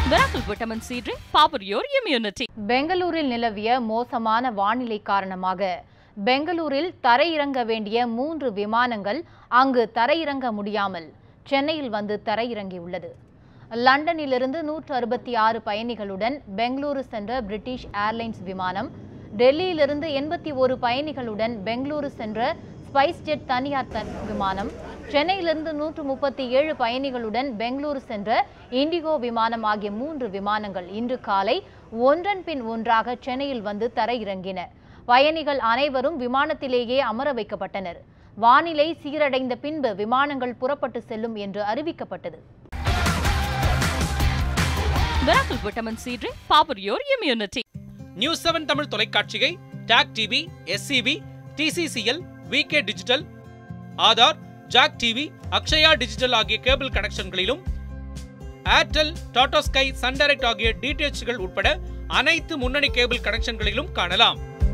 Miracle Vitamin C Drink, power your immunity. பெங்களூரில் நிலவிய மோசமான வானிலை காரணமாக பெங்களூரில் தரையிறங்க வேண்டிய மூன்று விமானங்கள் அங்கு தரையிறங்க முடியாமல் சென்னையில் வந்து தரையிறங்கியுள்ளது லண்டனிலிருந்து நூற்று அறுபத்தி ஆறு பயணிகளுடன் பெங்களூரு சென்ற பிரிட்டிஷ் ஏர்லைன்ஸ் விமானம் டெல்லியிலிருந்து எண்பத்தி ஒரு பயணிகளுடன் பெங்களூரு சென்ற ஸ்பைஸ் ஜெட் தனியார் த- விமானம் சென்னையிலிருந்து நூற்று முப்பத்தி ஏழு பயணிகளுடன் பெங்களூரு சென்ற இண்டிகோ விமானம் ஆகிய மூன்று விமானங்கள் இன்று காலை ஒன்றன் பின் ஒன்றாக சென்னையில் வந்து தரையிறங்கின பயணிகள் அனைவரும் விமானத்திலேயே அமர வைக்கப்பட்டனர் வானிலை சீரடைந்த பின்பு விமானங்கள் புறப்பட்டு செல்லும் என்று அறிவிக்கப்பட்டது Miracle Vitamin C Drink, power your immunity. News seven Tamil தொலைக்காட்சியை டாக் TV SCP TCCL VK digital ஆதார் ஜாக் டிவி அக்ஷயா டிஜிட்டல் ஆகிய கேபிள் கனெக்ஷன்களிலும் Airtel Tata Sky Sun Direct ஆகிய டிடிஎச்கள் உட்பட அனைத்து முன்னணி கேபிள் கனெக்ஷன்களிலும் காணலாம்